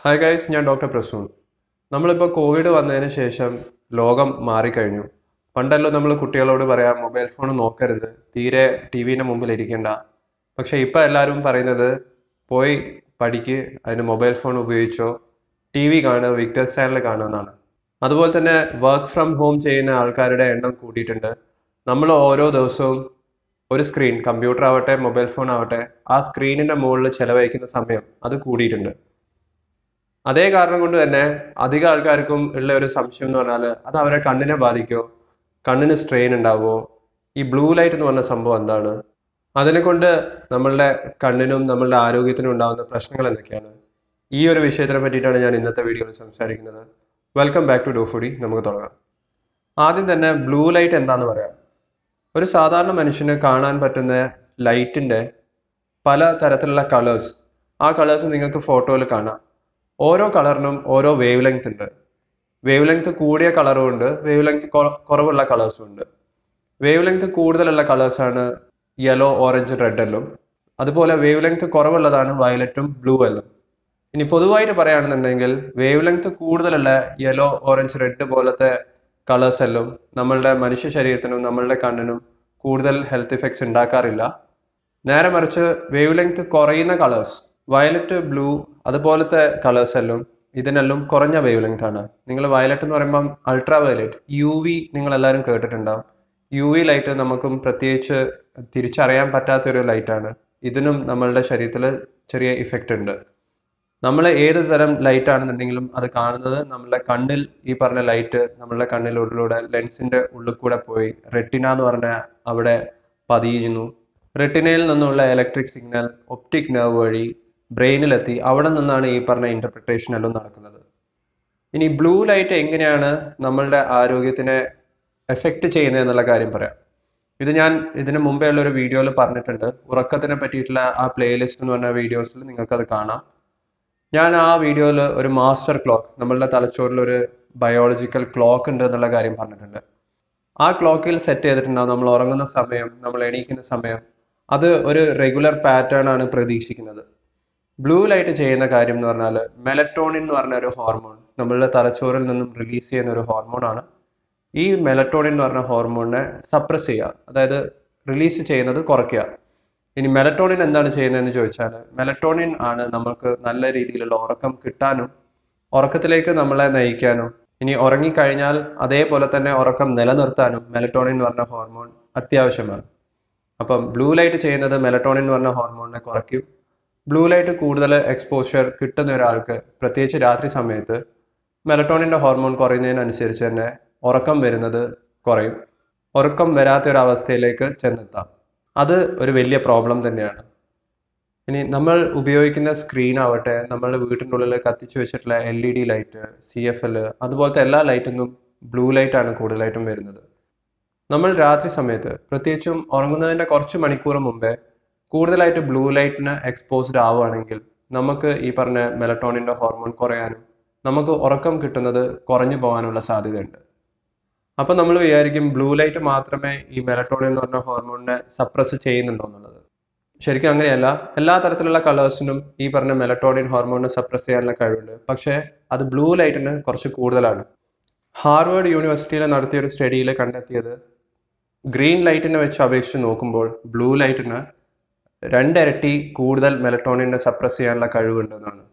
hi guys ഞാൻ doctor Prasoon നമ്മളിപ്പോൾ covid വന്നതിന് ശേഷം ലോകം മാറിക്കഴിഞ്ഞു പണ്ടല്ലോ നമ്മൾ കുട്ടികളോട് പറയാം മൊബൈൽ ഫോൺ നോക്കരുത് തീരെ ടി വിൻ്റെ മുമ്പിൽ ഇരിക്കണ്ട പക്ഷേ ഇപ്പോൾ എല്ലാവരും പറയുന്നത് പോയി പഠിക്ക് അതിന് മൊബൈൽ ഫോൺ ഉപയോഗിച്ചോ ടി വി കാണുക വിക്ടേഴ്സ് ചാനൽ കാണുക എന്നാണ് അതുപോലെ തന്നെ വർക്ക് ഫ്രം ഹോം ചെയ്യുന്ന ആൾക്കാരുടെ എണ്ണം കൂട്ടിയിട്ടുണ്ട് നമ്മൾ ഓരോ ദിവസവും ഒരു സ്ക്രീൻ കമ്പ്യൂട്ടർ ആവട്ടെ മൊബൈൽ ഫോൺ ആവട്ടെ ആ സ്ക്രീനിൻ്റെ മുകളിൽ ചെലവഴിക്കുന്ന സമയം അത് കൂടിയിട്ടുണ്ട് അതേ കാരണം കൊണ്ട് തന്നെ അധികം ആൾക്കാർക്കും ഉള്ള ഒരു സംശയം എന്ന് പറഞ്ഞാൽ അത് അവരെ കണ്ണിനെ ബാധിക്കോ കണ്ണിന് സ്ട്രെയിൻ ഉണ്ടാവുമോ ഈ ബ്ലൂ ലൈറ്റ് എന്ന് പറഞ്ഞ സംഭവം എന്താണ് അതിനെ കൊണ്ട് നമ്മളുടെ കണ്ണിനും നമ്മളുടെ ആരോഗ്യത്തിനും ഉണ്ടാകുന്ന പ്രശ്നങ്ങൾ എന്തൊക്കെയാണ് ഈ ഒരു വിഷയത്തിനെ പറ്റിയിട്ടാണ് ഞാൻ ഇന്നത്തെ വീഡിയോയിൽ സംസാരിക്കുന്നത് welcome back to Dr foodie നമുക്ക് തുടങ്ങാം ആദ്യം തന്നെ ബ്ലൂ ലൈറ്റ് എന്താണെന്ന് പറയാം ഒരു സാധാരണ മനുഷ്യന് കാണാൻ പറ്റുന്ന ലൈറ്റിൻ്റെ പല തരത്തിലുള്ള കളേഴ്സ് ആ കളേഴ്സ് നിങ്ങൾക്ക് ഫോട്ടോയിൽ കാണാം ഓരോ കളറിനും ഓരോ വേവ് ലെങ്ത് ഉണ്ട് വേവ് ലെങ്ത് കൂടിയ കളറും ഉണ്ട് വേവ് ലെങ്ത് കുറവുള്ള കളേഴ്സും ഉണ്ട് വേവ് ലെങ്ത് കൂടുതലുള്ള കളേഴ്സാണ് യെല്ലോ ഓറഞ്ച് റെഡ് എല്ലും അതുപോലെ വേവ് ലെങ്ത് കുറവുള്ളതാണ് വയലറ്റും ബ്ലൂ എല്ലും ഇനി പൊതുവായിട്ട് പറയുകയാണെന്നുണ്ടെങ്കിൽ വേവ് ലെങ്ത് കൂടുതലുള്ള യെല്ലോ ഓറഞ്ച് റെഡ് പോലത്തെ കളേഴ്സ് എല്ലാം നമ്മളുടെ മനുഷ്യ ശരീരത്തിനും നമ്മളുടെ കണ്ണിനും കൂടുതൽ ഹെൽത്ത് ഇഫക്ട്സ് ഉണ്ടാക്കാറില്ല നേരെ മറിച്ച് വേവ് ലെങ്ത് കുറയുന്ന കളേഴ്സ് വയലറ്റ് ബ്ലൂ അതുപോലത്തെ കളേഴ്സ് എല്ലാം ഇതിനെല്ലാം കുറഞ്ഞ വേവ് ലെങ്ത് ആണ് നിങ്ങൾ വയലറ്റ് എന്ന് പറയുമ്പം അൾട്രാ വയലറ്റ് യു വി നിങ്ങൾ എല്ലാവരും കേട്ടിട്ടുണ്ടാവും യു വി ലൈറ്റ് നമുക്കും പ്രത്യേകിച്ച് തിരിച്ചറിയാൻ പറ്റാത്തൊരു ലൈറ്റാണ് ഇതിനും നമ്മളുടെ ശരീരത്തിൽ ചെറിയ ഇഫക്റ്റ് ഉണ്ട് നമ്മൾ ഏത് തരം ലൈറ്റ് ആണെന്നുണ്ടെങ്കിലും അത് കാണുന്നത് നമ്മളുടെ കണ്ണിൽ ഈ പറഞ്ഞ ലൈറ്റ് നമ്മളുടെ കണ്ണിനുള്ളിലൂടെ ലെൻസിന്റെ ഉള്ളിൽ കൂടെ പോയി റെറ്റിന എന്ന് പറഞ്ഞ അവിടെ പതിയുന്നു റെറ്റിനയിൽ നിന്നുള്ള ഇലക്ട്രിക് സിഗ്നൽ ഒപ്റ്റിക് നെർവ് വഴി ബ്രെയിനിലെത്തി അവിടെ നിന്നാണ് ഈ പറഞ്ഞ ഇന്റർപ്രിട്ടേഷൻ എല്ലാം നടക്കുന്നത് ഇനി ബ്ലൂ ലൈറ്റ് എങ്ങനെയാണ് നമ്മളുടെ ആരോഗ്യത്തിനെ എഫക്റ്റ് ചെയ്യുന്നത് എന്നുള്ള കാര്യം പറയാം ഇത് ഞാൻ ഇതിന് മുമ്പേ ഉള്ള ഒരു വീഡിയോയിൽ പറഞ്ഞിട്ടുണ്ട് ഉറക്കത്തിനെ പറ്റിയിട്ടുള്ള ആ പ്ലേലിസ്റ്റ് എന്ന് പറഞ്ഞ വീഡിയോസിൽ നിങ്ങൾക്കത് കാണാം ഞാൻ ആ വീഡിയോയിൽ ഒരു മാസ്റ്റർ ക്ലോക്ക് നമ്മളുടെ തലച്ചോറിൽ ഒരു ബയോളജിക്കൽ ക്ലോക്ക് ഉണ്ട് എന്നുള്ള കാര്യം പറഞ്ഞിട്ടുണ്ട് ആ ക്ലോക്കിൽ സെറ്റ് ചെയ്തിട്ടുണ്ടാവും നമ്മൾ ഉറങ്ങുന്ന സമയം നമ്മൾ എണീക്കുന്ന സമയം അത് ഒരു റെഗുലർ പാറ്റേൺ ആണ് പ്രതീക്ഷിക്കുന്നത് ബ്ലൂ ലൈറ്റ് ചെയ്യുന്ന കാര്യം എന്ന് പറഞ്ഞാൽ മെലറ്റോണിൻ എന്ന് പറഞ്ഞ ഒരു ഹോർമോൺ നമ്മളുടെ തലച്ചോറിൽ നിന്നും റിലീസ് ചെയ്യുന്ന ഒരു ഹോർമോണാണ് ഈ മെലറ്റോണിൻ എന്ന് പറഞ്ഞ ഹോർമോണിനെ സപ്രസ് ചെയ്യുക അതായത് റിലീസ് ചെയ്യുന്നത് കുറയ്ക്കുക ഇനി മെലറ്റോണിൻ എന്താണ് ചെയ്യുന്നതെന്ന് ചോദിച്ചാൽ മെലറ്റോണിൻ ആണ് നമുക്ക് നല്ല രീതിയിലുള്ള ഉറക്കം കിട്ടാനും ഉറക്കത്തിലേക്ക് നമ്മളെ നയിക്കാനും ഇനി ഉറങ്ങിക്കഴിഞ്ഞാൽ അതേപോലെ തന്നെ ഉറക്കം നിലനിർത്താനും മെലറ്റോണിൻ എന്ന് പറഞ്ഞ ഹോർമോൺ അത്യാവശ്യമാണ് അപ്പം ബ്ലൂ ലൈറ്റ് ചെയ്യുന്നത് മെലറ്റോണിൻ എന്ന് പറഞ്ഞ ഹോർമോണിനെ കുറയ്ക്കും ബ്ലൂ ലൈറ്റ് കൂടുതൽ എക്സ്പോഷർ കിട്ടുന്ന ഒരാൾക്ക് പ്രത്യേകിച്ച് രാത്രി സമയത്ത് മെലറ്റോണിൻ്റെ ഹോർമോൺ കുറയുന്നതിനനുസരിച്ച് തന്നെ ഉറക്കം വരുന്നത് കുറയും ഉറക്കം വരാത്ത ഒരു അവസ്ഥയിലേക്ക് ചെന്നെത്താം അത് ഒരു വലിയ പ്രോബ്ലം തന്നെയാണ് ഇനി നമ്മൾ ഉപയോഗിക്കുന്ന സ്ക്രീൻ ആവട്ടെ നമ്മളുടെ വീട്ടിൻ്റെ ഉള്ളിൽ കത്തിച്ചു വെച്ചിട്ടുള്ള L E D light C F L അതുപോലത്തെ എല്ലാ ലൈറ്റിനും ബ്ലൂ ലൈറ്റ് ആണ് കൂടുതലായിട്ടും വരുന്നത് നമ്മൾ രാത്രി സമയത്ത് പ്രത്യേകിച്ചും ഉറങ്ങുന്നതിൻ്റെ കുറച്ച് മണിക്കൂർ മുമ്പേ കൂടുതലായിട്ട് ബ്ലൂ ലൈറ്റിന് എക്സ്പോസ്ഡ് ആവുകയാണെങ്കിൽ നമുക്ക് ഈ പറഞ്ഞ മെലറ്റോണിൻ്റെ ഹോർമോൺ കുറയാനും നമുക്ക് ഉറക്കം കിട്ടുന്നത് കുറഞ്ഞു പോകാനുള്ള സാധ്യതയുണ്ട് അപ്പം നമ്മൾ വിചാരിക്കും ബ്ലൂ ലൈറ്റ് മാത്രമേ ഈ മെലറ്റോണിൻ എന്ന് പറഞ്ഞ ഹോർമോണിനെ സപ്രസ് ചെയ്യുന്നുണ്ടോ എന്നുള്ളത് ശരിക്കും അങ്ങനെയല്ല എല്ലാ തരത്തിലുള്ള കളേഴ്സിനും ഈ പറഞ്ഞ മെലറ്റോണിൻ ഹോർമോണിനെ സപ്രസ് ചെയ്യാനുള്ള കഴിവുണ്ട് പക്ഷേ അത് ബ്ലൂ ലൈറ്റിന് കുറച്ച് കൂടുതലാണ് ഹാർവേഡ് യൂണിവേഴ്സിറ്റിയിൽ നടത്തിയ ഒരു സ്റ്റഡിയിൽ കണ്ടെത്തിയത് ഗ്രീൻ ലൈറ്റിനെ വെച്ച് അപേക്ഷിച്ച് നോക്കുമ്പോൾ ബ്ലൂ ലൈറ്റിന് രണ്ടിരട്ടി കൂടുതൽ മെലറ്റോണിനെ സപ്രസ് ചെയ്യാനുള്ള കഴിവുണ്ടെന്നാണ്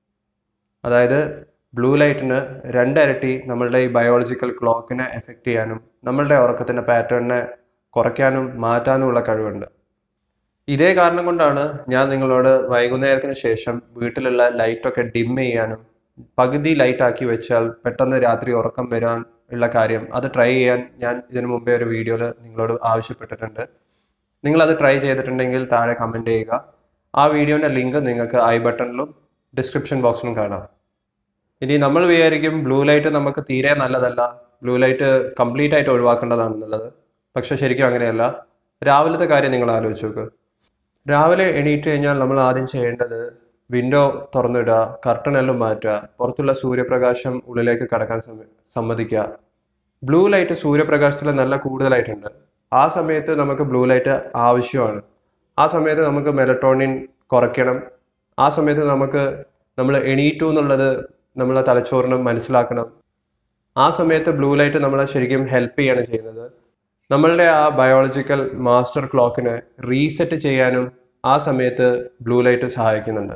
അതായത് ബ്ലൂ ലൈറ്റിന് രണ്ടിരട്ടി നമ്മളുടെ ഈ ബയോളജിക്കൽ ക്ലോക്കിനെ എഫക്റ്റ് ചെയ്യാനും നമ്മളുടെ ഉറക്കത്തിൻ്റെ പാറ്റേണിനെ കുറയ്ക്കാനും മാറ്റാനുമുള്ള കഴിവുണ്ട് ഇതേ കാരണം കൊണ്ടാണ് ഞാൻ നിങ്ങളോട് വൈകുന്നേരത്തിന് ശേഷം വീട്ടിലുള്ള ലൈറ്റൊക്കെ ഡിം ചെയ്യാനും പകുതി ലൈറ്റ് ആക്കി വെച്ചാൽ പെട്ടെന്ന് രാത്രി ഉറക്കം വരാൻ ഉള്ള കാര്യം അത് ട്രൈ ചെയ്യാൻ ഞാൻ ഇതിനു മുമ്പേ ഒരു വീഡിയോയിൽ നിങ്ങളോട് ആവശ്യപ്പെട്ടിട്ടുണ്ട് നിങ്ങളത് ട്രൈ ചെയ്തിട്ടുണ്ടെങ്കിൽ താഴെ കമൻറ്റ് ചെയ്യുക ആ വീഡിയോൻ്റെ ലിങ്ക് നിങ്ങൾക്ക് ഐ ബട്ടണിലും ഡിസ്ക്രിപ്ഷൻ ബോക്സിലും കാണാം ഇനി നമ്മൾ വിചാരിക്കും ബ്ലൂ ലൈറ്റ് നമുക്ക് തീരെ നല്ലതല്ല ബ്ലൂ ലൈറ്റ് കംപ്ലീറ്റ് ആയിട്ട് ഒഴിവാക്കേണ്ടതാണെന്നുള്ളത് പക്ഷെ ശരിക്കും അങ്ങനെയല്ല രാവിലത്തെ കാര്യം നിങ്ങൾ ആലോചിച്ച് നോക്ക് രാവിലെ എണീറ്റ് കഴിഞ്ഞാൽ നമ്മൾ ആദ്യം ചെയ്യേണ്ടത് വിൻഡോ തുറന്നിടുക കർട്ടൺ എല്ലാം മാറ്റുക പുറത്തുള്ള സൂര്യപ്രകാശം ഉള്ളിലേക്ക് കടക്കാൻ സമ്മതിക്കുക ബ്ലൂ ലൈറ്റ് സൂര്യപ്രകാശത്തിൽ നല്ല കൂടുതലായിട്ടുണ്ട് ആ സമയത്ത് നമുക്ക് ബ്ലൂ ലൈറ്റ് ആവശ്യമാണ് ആ സമയത്ത് നമുക്ക് മെലറ്റോണിൻ കുറയ്ക്കണം ആ സമയത്ത് നമുക്ക് നമ്മൾ എണീറ്റു എന്നുള്ളത് നമ്മളെ തലച്ചോറിന് മനസ്സിലാക്കണം ആ സമയത്ത് ബ്ലൂ ലൈറ്റ് നമ്മളെ ശരിക്കും ഹെൽപ്പ് ചെയ്യാണ് ചെയ്യുന്നത് നമ്മളുടെ ആ ബയോളജിക്കൽ മാസ്റ്റർ ക്ലോക്കിനെ റീസെറ്റ് ചെയ്യാനും ആ സമയത്ത് ബ്ലൂ ലൈറ്റ് സഹായിക്കുന്നുണ്ട്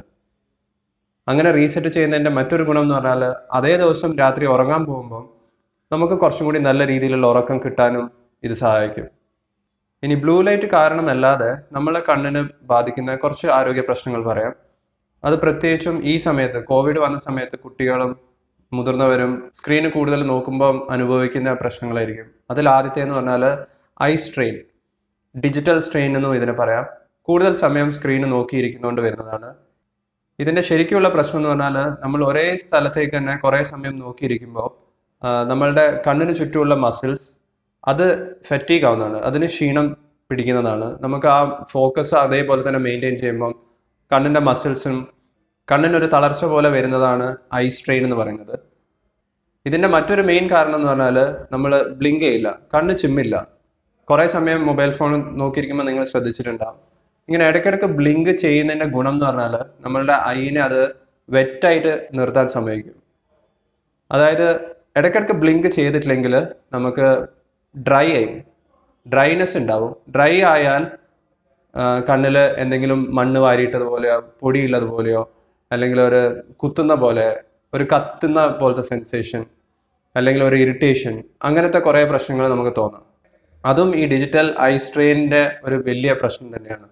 അങ്ങനെ റീസെറ്റ് ചെയ്യുന്നതിൻ്റെ മറ്റൊരു ഗുണം എന്ന് പറഞ്ഞാൽ അതേ ദിവസം രാത്രി ഉറങ്ങാൻ പോകുമ്പോൾ നമുക്ക് കുറച്ചും കൂടി നല്ല രീതിയിലുള്ള ഉറക്കം കിട്ടാനും ഇത് സഹായിക്കും ഇനി ബ്ലൂ ലൈറ്റ് കാരണമല്ലാതെ നമ്മളെ കണ്ണിന് ബാധിക്കുന്ന കുറച്ച് ആരോഗ്യ പ്രശ്നങ്ങൾ പറയാം അത് പ്രത്യേകിച്ചും ഈ സമയത്ത് കോവിഡ് വന്ന സമയത്ത് കുട്ടികളും മുതിർന്നവരും സ്ക്രീന് കൂടുതൽ നോക്കുമ്പോൾ അനുഭവിക്കുന്ന പ്രശ്നങ്ങളായിരിക്കും അതിൽ ആദ്യത്തെ എന്ന് പറഞ്ഞാൽ ഐ സ്ട്രെയിൻ ഡിജിറ്റൽ സ്ട്രെയിൻ എന്നും ഇതിനെ പറയാം കൂടുതൽ സമയം സ്ക്രീന് നോക്കിയിരിക്കുന്നതുകൊണ്ട് വരുന്നതാണ് ഇതിൻ്റെ ശരിക്കുള്ള പ്രശ്നം എന്ന് പറഞ്ഞാൽ നമ്മൾ ഒരേ സ്ഥലത്തേക്ക് തന്നെ കുറേ സമയം നോക്കിയിരിക്കുമ്പോൾ ആ, നമ്മളുടെ കണ്ണിന് ചുറ്റുമുള്ള മസിൽസ് അത് ഫെറ്റീഗ് ആവുന്നതാണ് അതിന് ക്ഷീണം പിടിക്കുന്നതാണ് നമുക്ക് ആ ഫോക്കസ് അതേപോലെ തന്നെ മെയിൻറ്റെയിൻ ചെയ്യുമ്പോൾ കണ്ണിൻ്റെ മസിൽസും കണ്ണിനൊരു തളർച്ച പോലെ വരുന്നതാണ് ഐ സ്ട്രെയിൻ എന്ന് പറയുന്നത് ഇതിൻ്റെ മറ്റൊരു മെയിൻ കാരണം എന്ന് പറഞ്ഞാൽ നമ്മൾ ബ്ലിങ്ക് ചെയ്യില്ല കണ്ണ് ചിമ്മില്ല കുറേ സമയം മൊബൈൽ ഫോൺ നോക്കിയിരിക്കുമ്പോൾ നിങ്ങൾ ശ്രദ്ധിച്ചിട്ടുണ്ടാവും ഇങ്ങനെ ഇടയ്ക്കിടയ്ക്ക് ബ്ലിങ്ക് ചെയ്യുന്നതിൻ്റെ ഗുണം എന്ന് പറഞ്ഞാൽ നമ്മളുടെ ഐനെ അത് വെറ്റായിട്ട് നിർത്താൻ സമ്മതിക്കും അതായത് ഇടയ്ക്കിടയ്ക്ക് ബ്ലിങ്ക് ചെയ്തിട്ടില്ലെങ്കിൽ നമുക്ക് ഡ്രൈ ആയി ഡ്രൈനെസ് ഉണ്ടാവും ഡ്രൈ ആയാൽ കണ്ണിൽ എന്തെങ്കിലും മണ്ണ് വാരിയിട്ടതുപോലെയോ പൊടിയുള്ളതുപോലെയോ അല്ലെങ്കിൽ ഒരു കുത്തുന്ന പോലെ ഒരു കത്തുന്ന പോലത്തെ സെൻസേഷൻ അല്ലെങ്കിൽ ഒരു ഇറിറ്റേഷൻ അങ്ങനത്തെ കുറേ പ്രശ്നങ്ങൾ നമുക്ക് തോന്നാം അതും ഈ ഡിജിറ്റൽ ഐ സ്ട്രെയിനിൻ്റെ ഒരു വലിയ പ്രശ്നം തന്നെയാണ്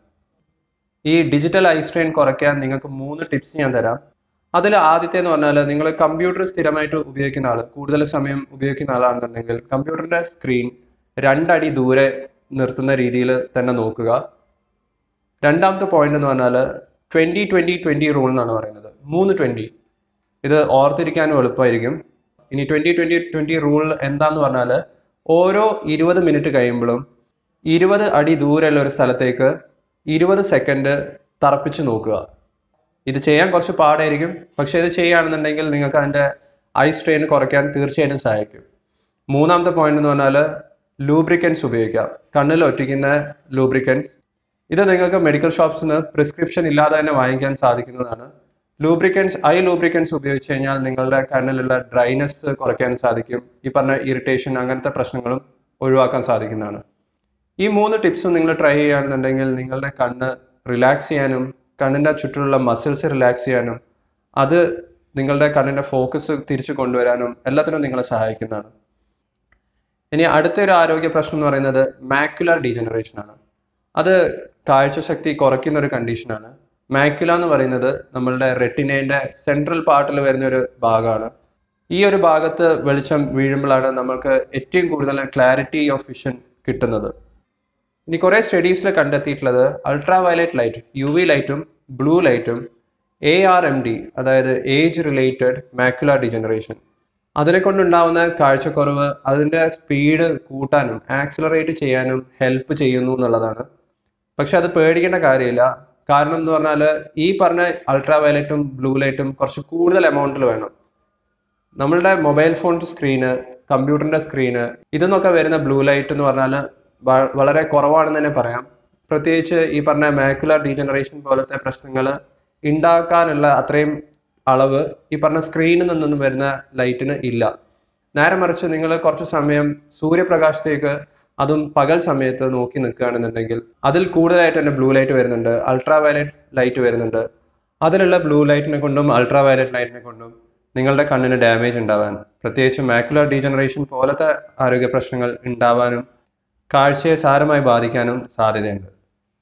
ഈ ഡിജിറ്റൽ ഐ സ്ട്രെയിൻ കുറയ്ക്കാൻ നിങ്ങൾക്ക് മൂന്ന് ടിപ്സ് ഞാൻ തരാം അതിൽ ആദ്യത്തെ എന്ന് പറഞ്ഞാൽ നിങ്ങൾ കമ്പ്യൂട്ടർ സ്ഥിരമായിട്ട് ഉപയോഗിക്കുന്ന ആൾ കൂടുതൽ സമയം ഉപയോഗിക്കുന്ന ആളാണെന്നുണ്ടെങ്കിൽ കമ്പ്യൂട്ടറിൻ്റെ സ്ക്രീൻ രണ്ടടി ദൂരെ നിർത്തുന്ന രീതിയിൽ തന്നെ നോക്കുക രണ്ടാമത്തെ പോയിന്റ് എന്ന് പറഞ്ഞാൽ ട്വൻറ്റി ട്വൻറ്റി ട്വൻറ്റി റൂൾ എന്നാണ് പറയുന്നത് മൂന്ന് ട്വൻറ്റി ഇത് ഓർത്തിരിക്കാനും എളുപ്പമായിരിക്കും ഇനി ട്വൻറ്റി ട്വൻറ്റി ട്വൻറ്റി റൂൾ എന്താന്ന് പറഞ്ഞാൽ ഓരോ ഇരുപത് മിനിറ്റ് കഴിയുമ്പോഴും ഇരുപത് അടി ദൂരെയുള്ള ഒരു സ്ഥലത്തേക്ക് ഇരുപത് സെക്കൻഡ് തറപ്പിച്ച് നോക്കുക ഇത് ചെയ്യാൻ കുറച്ച് പാടായിരിക്കും പക്ഷേ ഇത് ചെയ്യുകയാണെന്നുണ്ടെങ്കിൽ നിങ്ങൾക്ക് അതിൻ്റെ ഐ സ്ട്രെയിൻ കുറയ്ക്കാൻ തീർച്ചയായിട്ടും സഹായിക്കും മൂന്നാമത്തെ പോയിന്റ് എന്ന് പറഞ്ഞാൽ ലൂബ്രിക്കൻസ് ഉപയോഗിക്കാം കണ്ണിൽ ഒറ്റിക്കുന്ന ലൂബ്രിക്കൻസ് ഇത് നിങ്ങൾക്ക് മെഡിക്കൽ ഷോപ്സിൽ നിന്ന് പ്രിസ്ക്രിപ്ഷൻ ഇല്ലാതെ തന്നെ വാങ്ങിക്കാൻ സാധിക്കുന്നതാണ് ലൂബ്രിക്കൻസ് ഐ ലൂബ്രിക്കൻസ് ഉപയോഗിച്ച് കഴിഞ്ഞാൽ നിങ്ങളുടെ കണ്ണിലുള്ള ഡ്രൈനെസ് കുറയ്ക്കാൻ സാധിക്കും ഈ പറഞ്ഞ ഇറിറ്റേഷൻ അങ്ങനത്തെ പ്രശ്നങ്ങളും ഒഴിവാക്കാൻ സാധിക്കുന്നതാണ് ഈ മൂന്ന് ടിപ്സും നിങ്ങൾ ട്രൈ ചെയ്യുകയാണെന്നുണ്ടെങ്കിൽ നിങ്ങളുടെ കണ്ണ് റിലാക്സ് ചെയ്യാനും കണ്ണിൻ്റെ ചുറ്റിലുള്ള മസിൽസ് റിലാക്സ് ചെയ്യാനും അത് നിങ്ങളുടെ കണ്ണിൻ്റെ ഫോക്കസ് തിരിച്ചു കൊണ്ടുവരാനും എല്ലാത്തിനും നിങ്ങളെ സഹായിക്കുന്നതാണ് ഇനി അടുത്തൊരു ആരോഗ്യ പ്രശ്നം എന്ന് പറയുന്നത് മാക്യുലർ ഡീജനറേഷൻ ആണ് അത് കാഴ്ചശക്തി കുറയ്ക്കുന്ന ഒരു കണ്ടീഷനാണ് മാക്യുല എന്ന് പറയുന്നത് നമ്മളുടെ റെറ്റിനേൻ്റെ സെൻട്രൽ പാർട്ടിൽ വരുന്ന ഒരു ഭാഗമാണ് ഈ ഒരു ഭാഗത്ത് വെളിച്ചം വീഴുമ്പോഴാണ് നമ്മൾക്ക് ഏറ്റവും കൂടുതൽ ക്ലാരിറ്റി ഓഫ് വിഷൻ കിട്ടുന്നത് ഇനി കുറേ സ്റ്റഡീസിൽ കണ്ടെത്തിയിട്ടുള്ളത് ultra violet light U V ലൈറ്റും ബ്ലൂ ലൈറ്റും എ ആർ എം ഡി അതായത് ഏജ് റിലേറ്റഡ് മാക്യുലർ ഡിജനറേഷൻ അതിനെ കൊണ്ടുണ്ടാവുന്ന കാഴ്ചക്കുറവ് അതിൻ്റെ സ്പീഡ് കൂട്ടാനും ആക്സിലറേറ്റ് ചെയ്യാനും ഹെൽപ്പ് ചെയ്യുന്നു എന്നുള്ളതാണ് പക്ഷെ അത് പേടിക്കേണ്ട കാര്യമില്ല കാരണം എന്ന് പറഞ്ഞാൽ ഈ പറഞ്ഞ അൾട്രാ വയലറ്റും ബ്ലൂ ലൈറ്റും കുറച്ച് കൂടുതൽ എമൗണ്ടിൽ വേണം നമ്മളുടെ മൊബൈൽ ഫോൺ സ്ക്രീന് കമ്പ്യൂട്ടറിൻ്റെ സ്ക്രീന് ഇതെന്നൊക്കെ വരുന്ന ബ്ലൂ ലൈറ്റ് എന്ന് പറഞ്ഞാൽ വ- വളരെ കുറവാണെന്ന് തന്നെ പറയാം പ്രത്യേകിച്ച് ഈ പറഞ്ഞ മാക്കുലർ ഡീജനറേഷൻ പോലത്തെ പ്രശ്നങ്ങൾ ഉണ്ടാക്കാനുള്ള അത്രയും അളവ് ഈ പറഞ്ഞ സ്ക്രീനിൽ നിന്നും വരുന്ന ലൈറ്റിന് ഇല്ല നേരെ മറിച്ച് നിങ്ങൾ കുറച്ച് സമയം സൂര്യപ്രകാശത്തേക്ക് അതും പകൽ സമയത്ത് നോക്കി നിൽക്കുകയാണെന്നുണ്ടെങ്കിൽ അതിൽ കൂടുതലായിട്ട് തന്നെ ബ്ലൂ ലൈറ്റ് വരുന്നുണ്ട് അൾട്രാ വയലറ്റ് ലൈറ്റ് വരുന്നുണ്ട് അതിലുള്ള ബ്ലൂ ലൈറ്റിനെ കൊണ്ടും അൾട്രാ വയലറ്റ് ലൈറ്റിനെ കൊണ്ടും നിങ്ങളുടെ കണ്ണിന് ഡാമേജ് ഉണ്ടാവാൻ പ്രത്യേകിച്ച് മാക്കുലർ ഡീജനറേഷൻ പോലത്തെ ആരോഗ്യ പ്രശ്നങ്ങൾ ഉണ്ടാവാനും കാഴ്ചയെ സാരമായി ബാധിക്കാനും സാധ്യതയുണ്ട്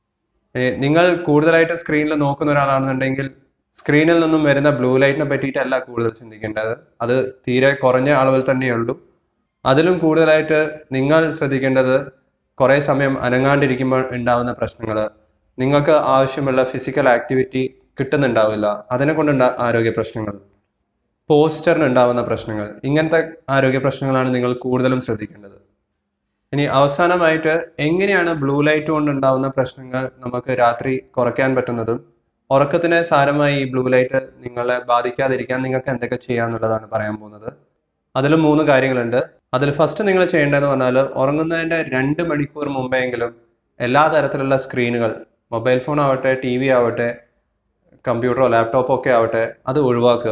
ഏ, നിങ്ങൾ കൂടുതലായിട്ട് സ്ക്രീനിൽ നോക്കുന്ന ഒരാളാണെന്നുണ്ടെങ്കിൽ സ്ക്രീനിൽ നിന്നും വരുന്ന ബ്ലൂ ലൈറ്റിനെ പറ്റിയിട്ടല്ല കൂടുതൽ ചിന്തിക്കേണ്ടത് അത് തീരെ കുറഞ്ഞ അളവിൽ തന്നെയുള്ളൂ അതിലും കൂടുതലായിട്ട് നിങ്ങൾ ശ്രദ്ധിക്കേണ്ടത് കുറേ സമയം അനങ്ങാണ്ടിരിക്കുമ്പോൾ ഉണ്ടാവുന്ന പ്രശ്നങ്ങൾ നിങ്ങൾക്ക് ആവശ്യമുള്ള ഫിസിക്കൽ ആക്ടിവിറ്റി കിട്ടുന്നുണ്ടാവില്ല അതിനെ കൊണ്ടുണ്ടാ ആരോഗ്യ പ്രശ്നങ്ങൾ പോസ്റ്ററിന് ഉണ്ടാവുന്ന പ്രശ്നങ്ങൾ ഇങ്ങനത്തെ ആരോഗ്യ പ്രശ്നങ്ങളാണ് നിങ്ങൾ കൂടുതലും ശ്രദ്ധിക്കേണ്ടത് ഇനി അവസാനമായിട്ട് എങ്ങനെയാണ് ബ്ലൂ ലൈറ്റ് കൊണ്ടുണ്ടാവുന്ന പ്രശ്നങ്ങൾ നമുക്ക് രാത്രി കുറയ്ക്കാൻ പറ്റുന്നതും ഉറക്കത്തിനെ സാരമായി ഈ ബ്ലൂ ലൈറ്റ് നിങ്ങളെ ബാധിക്കാതിരിക്കാൻ നിങ്ങൾക്ക് എന്തൊക്കെ ചെയ്യാന്നുള്ളതാണ് പറയാൻ പോകുന്നത് അതിൽ മൂന്ന് കാര്യങ്ങളുണ്ട് അതിൽ ഫസ്റ്റ് നിങ്ങൾ ചെയ്യേണ്ടതെന്ന് പറഞ്ഞാൽ ഉറങ്ങുന്നതിൻ്റെ രണ്ട് മണിക്കൂർ മുമ്പെങ്കിലും എല്ലാ തരത്തിലുള്ള സ്ക്രീനുകൾ മൊബൈൽ ഫോൺ ആവട്ടെ ടി വി ആവട്ടെ കമ്പ്യൂട്ടറോ ലാപ്ടോപ്പോ ഒക്കെ ആവട്ടെ അത് ഒഴിവാക്കുക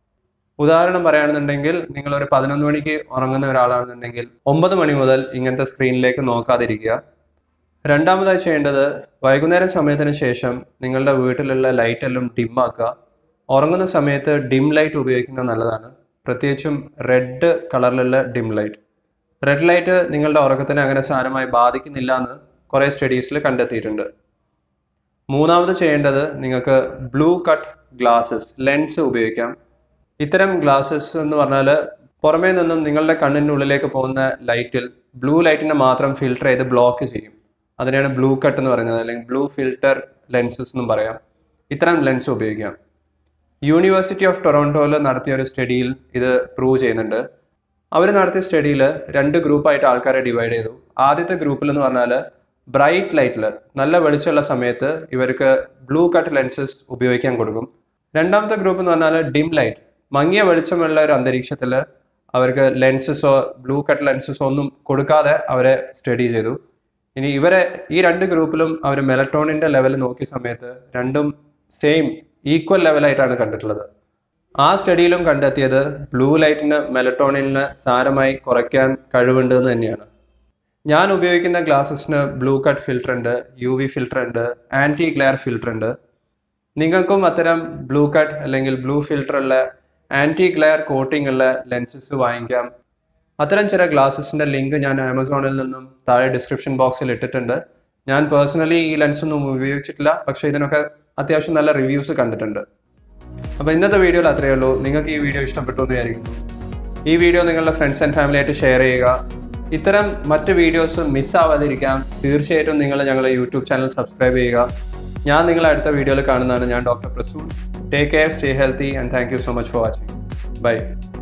ഉദാഹരണം പറയുകയാണെന്നുണ്ടെങ്കിൽ നിങ്ങൾ ഒരു പതിനൊന്ന് മണിക്ക് ഉറങ്ങുന്ന ഒരാളാണെന്നുണ്ടെങ്കിൽ ഒമ്പത് മണി മുതൽ ഇങ്ങനത്തെ സ്ക്രീനിലേക്ക് നോക്കാതിരിക്കുക രണ്ടാമതായി ചെയ്യേണ്ടത് വൈകുന്നേരം സമയത്തിന് ശേഷം നിങ്ങളുടെ വീട്ടിലുള്ള ലൈറ്റ് എല്ലാം ഡിം ആക്കുക ഉറങ്ങുന്ന സമയത്ത് ഡിം ലൈറ്റ് ഉപയോഗിക്കുന്നത് നല്ലതാണ് പ്രത്യേകിച്ചും റെഡ് കളറിലുള്ള ഡിം ലൈറ്റ് റെഡ് ലൈറ്റ് നിങ്ങളുടെ ഉറക്കത്തിനെ അങ്ങനെ സാരമായി ബാധിക്കുന്നില്ല എന്ന് കുറേ സ്റ്റഡീസിൽ കണ്ടെത്തിയിട്ടുണ്ട് മൂന്നാമത് ചെയ്യേണ്ടത് നിങ്ങൾക്ക് ബ്ലൂ കട്ട് ഗ്ലാസസ് ലെൻസ് ഉപയോഗിക്കാം ഇത്തരം ഗ്ലാസസ് എന്ന് പറഞ്ഞാൽ പുറമേ നിന്നും നിങ്ങളുടെ കണ്ണിൻ്റെ ഉള്ളിലേക്ക് പോകുന്ന ലൈറ്റിൽ ബ്ലൂ ലൈറ്റിനെ മാത്രം ഫിൽട്ടർ ചെയ്ത് ബ്ലോക്ക് ചെയ്യും അതിനെയാണ് ബ്ലൂ കട്ട് എന്ന് പറയുന്നത് അല്ലെങ്കിൽ ബ്ലൂ ഫിൽട്ടർ ലെൻസസ് എന്നും പറയാം ഇത്തരം ലെൻസ് ഉപയോഗിക്കാം യൂണിവേഴ്സിറ്റി ഓഫ് ടൊറോണ്ടോയിൽ നടത്തിയ ഒരു സ്റ്റഡിയിൽ ഇത് പ്രൂവ് ചെയ്യുന്നുണ്ട് അവർ നടത്തിയ സ്റ്റഡിയിൽ രണ്ട് ഗ്രൂപ്പായിട്ട് ആൾക്കാരെ ഡിവൈഡ് ചെയ്തു ആദ്യത്തെ ഗ്രൂപ്പിൽ എന്ന് പറഞ്ഞാൽ ബ്രൈറ്റ് ലൈറ്റിൽ നല്ല വെളിച്ചമുള്ള സമയത്ത് ഇവർക്ക് ബ്ലൂ കട്ട് ലെൻസസ് ഉപയോഗിക്കാൻ കൊടുക്കും രണ്ടാമത്തെ ഗ്രൂപ്പ് എന്ന് പറഞ്ഞാൽ ഡിം ലൈറ്റ് മങ്ങിയ വെളിച്ചമുള്ള ഒരു അന്തരീക്ഷത്തിൽ അവർക്ക് ലെൻസസോ ബ്ലൂ കട്ട് ലെൻസസോ ഒന്നും കൊടുക്കാതെ അവരെ സ്റ്റഡി ചെയ്തു ഇനി ഇവരെ ഈ രണ്ട് ഗ്രൂപ്പിലും അവർ മെലട്ടോണിൻ്റെ ലെവൽ നോക്കിയ സമയത്ത് രണ്ടും സെയിം ഈക്വൽ ലെവലായിട്ടാണ് കണ്ടിട്ടുള്ളത് ആ സ്റ്റഡിയിലും കണ്ടെത്തിയത് ബ്ലൂ ലൈറ്റിന് മെലട്ടോണിനെ സാരമായി കുറയ്ക്കാൻ കഴിവുണ്ട് എന്ന് തന്നെയാണ് ഞാൻ ഉപയോഗിക്കുന്ന ഗ്ലാസസിന് ബ്ലൂ കട്ട് ഫിൽറ്റർ ഉണ്ട് യു വി ഫിൽറ്റർ ഉണ്ട് ആൻറ്റി ഗ്ലെയർ ഫിൽറ്റർ ഉണ്ട് നിങ്ങൾക്കും അത്തരം ബ്ലൂ കട്ട് അല്ലെങ്കിൽ ബ്ലൂ ഫിൽറ്റർ ഉള്ള ആൻറ്റി ഗ്ലെയർ കോട്ടിംഗ് ഉള്ള ലെൻസസ് വാങ്ങിക്കാം അത്തരം ചില ഗ്ലാസസിൻ്റെ ലിങ്ക് ഞാൻ ആമസോണിൽ നിന്നും താഴെ ഡിസ്ക്രിപ്ഷൻ ബോക്സിൽ ഇട്ടിട്ടുണ്ട് ഞാൻ പേഴ്സണലി ഈ ലെൻസ് ഒന്നും ഉപയോഗിച്ചിട്ടില്ല പക്ഷേ ഇതിനൊക്കെ അത്യാവശ്യം നല്ല റിവ്യൂസ് കണ്ടിട്ടുണ്ട് അപ്പോൾ ഇന്നത്തെ വീഡിയോയിൽ അത്രയേ ഉള്ളൂ നിങ്ങൾക്ക് ഈ വീഡിയോ ഇഷ്ടപ്പെട്ടു എന്ന് വിചാരിക്കുന്നു ഈ വീഡിയോ നിങ്ങളുടെ ഫ്രണ്ട്സ് ആൻഡ് ഫാമിലി ആയിട്ട് ഷെയർ ചെയ്യുക ഇത്തരം മറ്റ് വീഡിയോസ് മിസ്സാവാതിരിക്കാൻ തീർച്ചയായിട്ടും നിങ്ങൾ ഞങ്ങളുടെ യൂട്യൂബ് ചാനൽ സബ്സ്ക്രൈബ് ചെയ്യുക ഞാൻ നിങ്ങളെ അടുത്ത വീഡിയോയിൽ കാണുന്നതാണ് ഞാൻ doctor Prasoon take care stay healthy and thank you so much for watching by